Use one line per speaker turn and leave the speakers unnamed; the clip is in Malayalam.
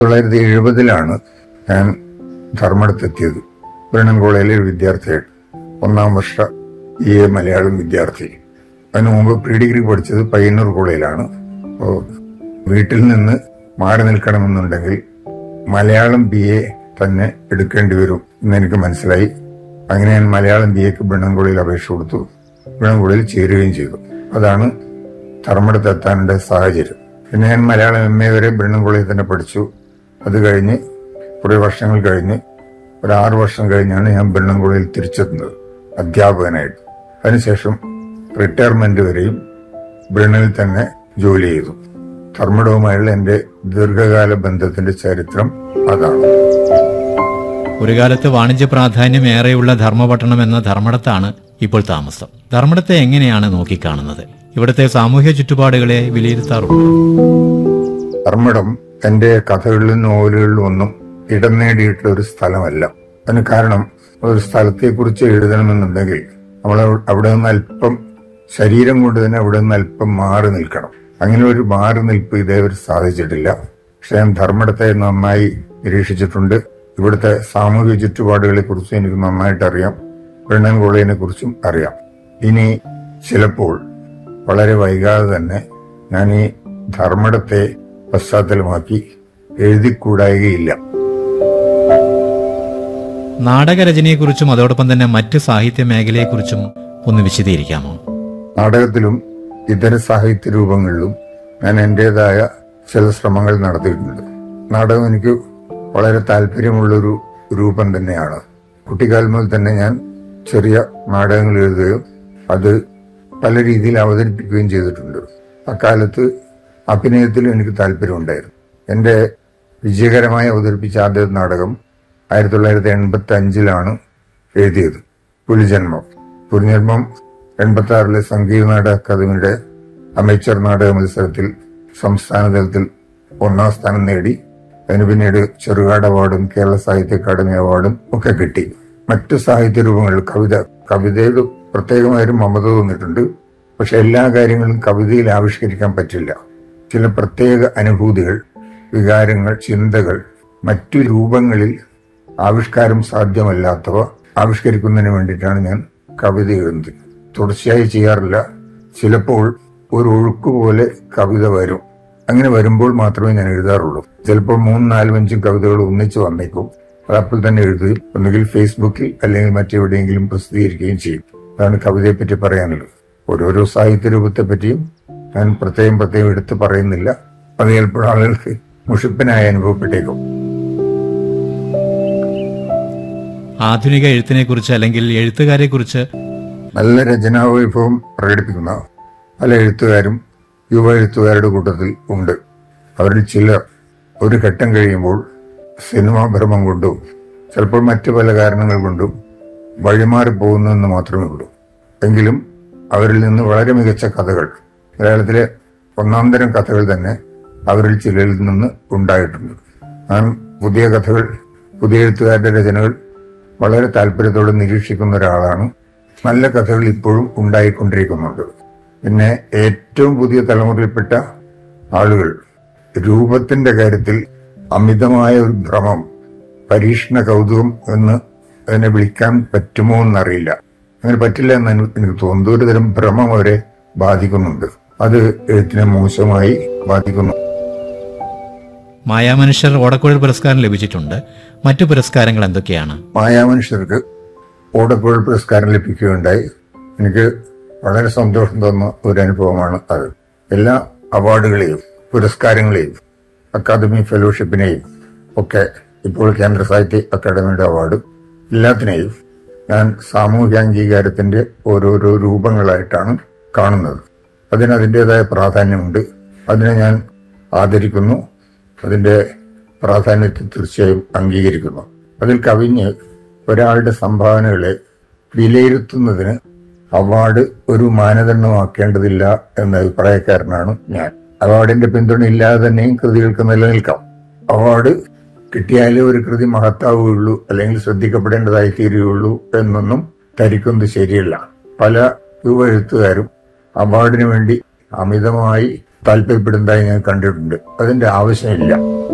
തൊള്ളായിരത്തി എഴുപതിലാണ് ഞാൻ ധർമ്മടത്തെത്തിയത് ബ്രണ്ണൻ കോളേജിലെ ഒരു വിദ്യാർത്ഥിയായിട്ട് ഒന്നാം വർഷ ബി എ മലയാളം വിദ്യാർത്ഥി അതിനു മുമ്പ് പ്രീ ഡിഗ്രി പഠിച്ചത് പയ്യന്നൂർ കോളേജിലാണ് അപ്പോൾ വീട്ടിൽ നിന്ന് മാറി നിൽക്കണമെന്നുണ്ടെങ്കിൽ മലയാളം ബി എ തന്നെ എടുക്കേണ്ടി വരും എന്ന് എനിക്ക് മനസ്സിലായി അങ്ങനെ ഞാൻ മലയാളം ബി എക്ക് ബ്രണ്ണൻകുളിയിൽ അപേക്ഷ കൊടുത്തു ബ്രണ്ണൻകുളിയിൽ ചേരുകയും ചെയ്തു അതാണ് ധർമ്മടത്ത് എത്താനുള്ള സാഹചര്യം പിന്നെ ഞാൻ മലയാളം എം എ വരെ ബ്രണ്ണൻകുളിയിൽ തന്നെ പഠിച്ചു അത് കഴിഞ്ഞ് കുറേ വർഷങ്ങൾ കഴിഞ്ഞ് ഒരു ആറു വർഷം കഴിഞ്ഞാണ് ഞാൻ ബ്രണ്ണൻകുളിയിൽ തിരിച്ചെത്തുന്നത് അധ്യാപകനായിട്ട് അതിനുശേഷം റിട്ടയർമെന്റ് വരെയും ബ്രണ്ണനിൽ തന്നെ ജോലി ചെയ്തു ധർമ്മടവുമായുള്ള എന്റെ ദീർഘകാല ബന്ധത്തിന്റെ ചരിത്രം അതാണ്
ഒരു കാലത്ത് വാണിജ്യ പ്രാധാന്യം ഏറെയുള്ള ധർമ്മപട്ടണം എന്ന ധർമ്മടത്താണ് ഇപ്പോൾ താമസം ധർമ്മടത്തെ എങ്ങനെയാണ് നോക്കിക്കാണുന്നത് ഇവിടുത്തെ സാമൂഹ്യ ചുറ്റുപാടുകളെ വിലയിരുത്താറുണ്ട്
ധർമ്മടം എന്റെ കഥകളിലും നോവലുകളിലും ഒന്നും ഇടം നേടിയിട്ടുള്ള ഒരു സ്ഥലമല്ല അതിന് കാരണം ഒരു സ്ഥലത്തെക്കുറിച്ച് എഴുതണമെന്നുണ്ടെങ്കിൽ നമ്മൾ അവ- അവിടെ നിന്ന് അല്പം ശരീരം കൊണ്ട് തന്നെ അവിടെ നിന്ന് അല്പം മാറി നിൽക്കണം അങ്ങനെ ഒരു മാറി നിൽപ്പ് ഇതേവരെ സാധിച്ചിട്ടില്ല പക്ഷെ ഞാൻ ധർമ്മടത്തെ നന്നായി നിരീക്ഷിച്ചിട്ടുണ്ട് ഇവിടുത്തെ സാമൂഹിക ചുറ്റുപാടുകളെ കുറിച്ചും എനിക്ക് നന്നായിട്ട് അറിയാം വെണ്ണൻ കോളേജിനെ കുറിച്ചും അറിയാം ഇനി ചിലപ്പോൾ വളരെ വൈകാതെ തന്നെ ഞാൻ ഈ ധർമ്മടത്തെ പശ്ചാത്തലമാക്കി എഴുതിക്കൂടായികയില്ല
നാടകരചനയെക്കുറിച്ചും അതോടൊപ്പം തന്നെ മറ്റ് സാഹിത്യ മേഖലയെക്കുറിച്ചും ഒന്ന് വിശദീകരിക്കാമോ
നാടകത്തിലും ഇതര സാഹിത്യ രൂപങ്ങളിലും ഞാൻ എന്റേതായ ചില ശ്രമങ്ങൾ നടത്തിയിട്ടുണ്ട് നാടകം എനിക്ക് വളരെ താല്പര്യമുള്ളൊരു രൂപം തന്നെയാണ് കുട്ടിക്കാലം മുതൽ തന്നെ ഞാൻ ചെറിയ നാടകങ്ങൾ എഴുതുകയും അത് പല രീതിയിൽ അവതരിപ്പിക്കുകയും ചെയ്തിട്ടുണ്ട് അക്കാലത്ത് അഭിനയത്തിൽ എനിക്ക് താല്പര്യമുണ്ടായിരുന്നു എന്റെ വിജയകരമായി അവതരിപ്പിച്ച ആദ്യ നാടകം ആയിരത്തി തൊള്ളായിരത്തി എൺപത്തി അഞ്ചിലാണ് എഴുതിയത് പുലിജന്മം പുലിജന്മം എൺപത്തി ആറിലെ സംഗീത നാടക അക്കാദമിയുടെ അമേച്ചർ നാടക മത്സരത്തിൽ സംസ്ഥാന തലത്തിൽ ഒന്നാം സ്ഥാനം നേടി അതിന് പിന്നീട് ചെറുകാട് അവാർഡും കേരള സാഹിത്യ അക്കാദമി അവാർഡും ഒക്കെ കിട്ടി മറ്റ് സാഹിത്യ രൂപങ്ങൾ കവിത കവിതയിൽ പ്രത്യേകമായൊരു മമത തോന്നിയിട്ടുണ്ട് പക്ഷെ എല്ലാ കാര്യങ്ങളും കവിതയിൽ ആവിഷ്കരിക്കാൻ പറ്റില്ല ചില പ്രത്യേക അനുഭൂതികൾ വികാരങ്ങൾ ചിന്തകൾ മറ്റു രൂപങ്ങളിൽ ആവിഷ്കാരം സാധ്യമല്ലാത്തവ ആവിഷ്കരിക്കുന്നതിന് വേണ്ടിയിട്ടാണ് ഞാൻ കവിത എഴുതുന്നത് തുടർച്ചയായി ചെയ്യാറില്ല ചിലപ്പോൾ ഒരു ഒഴുക്ക് പോലെ കവിത വരും അങ്ങനെ വരുമ്പോൾ മാത്രമേ ഞാൻ എഴുതാറുള്ളൂ ചിലപ്പോൾ മൂന്ന് നാലും അഞ്ചും കവിതകൾ ഒന്നിച്ച് വന്നേക്കും അത് അപ്പോൾ തന്നെ എഴുതുകയും ഒന്നുകിൽ ഫേസ്ബുക്കിൽ അല്ലെങ്കിൽ മറ്റെവിടെയെങ്കിലും പ്രസിദ്ധീകരിക്കുകയും ചെയ്യും അതാണ് കവിതയെ പറ്റി പറയാനുള്ളത് ഓരോരോ സാഹിത്യ രൂപത്തെ പറ്റിയും ഞാൻ പ്രത്യേകം പ്രത്യേകം എടുത്ത് പറയുന്നില്ല അത് ചിലപ്പോൾ ആളുകൾക്ക് മുഷിപ്പനായി അനുഭവപ്പെട്ടേക്കും
ആധുനിക എഴുത്തിനെക്കുറിച്ച് അല്ലെങ്കിൽ എഴുത്തുകാരെക്കുറിച്ച്
നല്ല രചനാവൈഭവം പ്രകടിപ്പിക്കുന്ന പല എഴുത്തുകാരും യുവ എഴുത്തുകാരുടെ കൂട്ടത്തിൽ ഉണ്ട് അവരിൽ ചിലർ ഒരു ഘട്ടം കഴിയുമ്പോൾ സിനിമാ ഭ്രമം കൊണ്ടും ചിലപ്പോൾ മറ്റു പല കാരണങ്ങൾ കൊണ്ടും വഴിമാറി പോകുന്നതെന്ന് മാത്രമേ ഉള്ളൂ എങ്കിലും അവരിൽ നിന്ന് വളരെ മികച്ച കഥകൾ മലയാളത്തിലെ ഒന്നാം തരം കഥകൾ തന്നെ അവരിൽ ചിലരിൽ നിന്ന് ഉണ്ടായിട്ടുണ്ട് ഞാൻ പുതിയ കഥകൾ പുതിയ എഴുത്തുകാരുടെ രചനകൾ വളരെ താല്പര്യത്തോടെ നിരീക്ഷിക്കുന്ന ഒരാളാണ് നല്ല കഥകൾ ഇപ്പോഴും ഉണ്ടായിക്കൊണ്ടിരിക്കുന്നുണ്ട് പിന്നെ ഏറ്റവും പുതിയ തലമുറയിൽപ്പെട്ട ആളുകൾ രൂപത്തിന്റെ കാര്യത്തിൽ അമിതമായ ഒരു ഭ്രമം പരീക്ഷണ കൗതുകം എന്ന് അതിനെ വിളിക്കാൻ പറ്റുമോ എന്നറിയില്ല അങ്ങനെ പറ്റില്ല എന്ന് എനിക്ക് എനിക്ക് തോന്നുന്നു ഒരു തരം ഭ്രമം അവരെ ബാധിക്കുന്നുണ്ട് അത് എഴുത്തിനെ മോശമായി ബാധിക്കുന്നു
മായാമനുഷ്യർ ഓടക്കുഴൽ പുരസ്കാരം ലഭിച്ചിട്ടുണ്ട് മറ്റു പുരസ്കാരങ്ങൾ എന്തൊക്കെയാണ്
മായാമനുഷ്യർക്ക് ഓടക്കുഴൽ പുരസ്കാരം ലഭിക്കുകയുണ്ടായി എനിക്ക് വളരെ സന്തോഷം തോന്നുന്ന ഒരു അനുഭവമാണ് അത് എല്ലാ അവാർഡുകളെയും പുരസ്കാരങ്ങളെയും അക്കാദമി ഫെലോഷിപ്പിനെയും ഒക്കെ ഇപ്പോൾ കേന്ദ്ര സാഹിത്യ അക്കാദമിയുടെ അവാർഡ് എല്ലാത്തിനെയും ഞാൻ സാമൂഹ്യ അംഗീകാരത്തിന്റെ ഓരോരോ രൂപങ്ങളായിട്ടാണ് കാണുന്നത് അതിന് അതിൻ്റെതായ പ്രാധാന്യമുണ്ട് അതിനെ ഞാൻ ആദരിക്കുന്നു അതിന്റെ പ്രാധാന്യത്തെ തീർച്ചയായും അംഗീകരിക്കുന്നു അതിൽ കവിഞ്ഞ് ഒരാളുടെ സംഭാവനകളെ വിലയിരുത്തുന്നതിന് അവാർഡ് ഒരു മാനദണ്ഡമാക്കേണ്ടതില്ല എന്ന അഭിപ്രായക്കാരനാണ് ഞാൻ അവാർഡിന്റെ പിന്തുണ ഇല്ലാതെ തന്നെയും കൃതികൾക്ക് നിലനിൽക്കാം അവാർഡ് കിട്ടിയാലേ ഒരു കൃതി മഹത്താവുകയുള്ളൂ അല്ലെങ്കിൽ ശ്രദ്ധിക്കപ്പെടേണ്ടതായി തീരുകയുള്ളൂ എന്നൊന്നും ധരിക്കുന്നത് ശരിയല്ല പല യുവ എഴുത്തുകാരും അവാർഡിന് വേണ്ടി അമിതമായി താല്പര്യപ്പെടുന്നതായി ഞാൻ കണ്ടിട്ടുണ്ട് അതിന്റെ ആവശ്യമില്ല